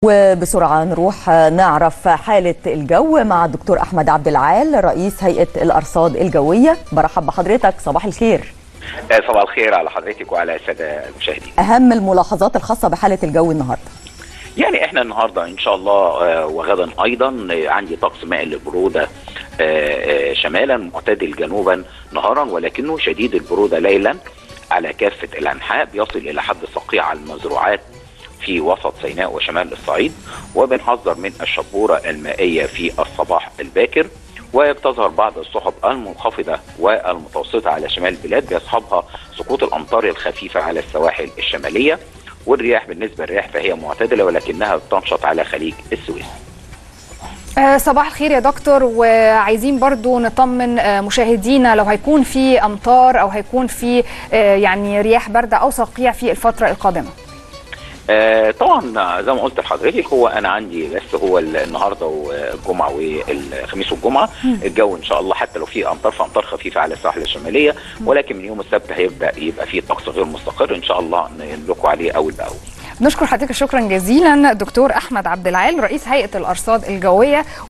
وبسرعة نروح نعرف حالة الجو مع الدكتور أحمد عبد العال رئيس هيئة الأرصاد الجوية برحب بحضرتك صباح الخير صباح الخير على حضرتك وعلى السادة المشاهدين أهم الملاحظات الخاصة بحالة الجو النهاردة يعني احنا النهارده ان شاء الله وغدا ايضا عندي طقس مائل للبروده شمالا معتدل جنوبا نهارا ولكنه شديد البروده ليلا على كافه الانحاء بيصل الى حد صقيع على المزروعات في وسط سيناء وشمال الصعيد وبنحذر من الشبوره المائيه في الصباح الباكر وبتظهر بعض السحب المنخفضه والمتوسطه على شمال البلاد بيصحبها سقوط الامطار الخفيفه على السواحل الشماليه والرياح بالنسبه للرياح فهي معتدله ولكنها بتنشط على خليج السويس. آه صباح الخير يا دكتور وعايزين برضو نطمن آه مشاهدينا لو هيكون في امطار او هيكون في آه يعني رياح بارده او صقيع في الفتره القادمه. آه طبعا زي ما قلت لحضرتك هو انا عندي بس هو النهارده والجمعه والخميس والجمعه الجو ان شاء الله حتى لو في امطار فامطار خفيفه على الساحل الشماليه ولكن من يوم السبت هيبدا يبقى في طقس غير مستقر ان شاء الله نلقوا عليه اول باول. نشكر حضرتك شكرا جزيلا دكتور احمد عبد العال رئيس هيئه الارصاد الجويه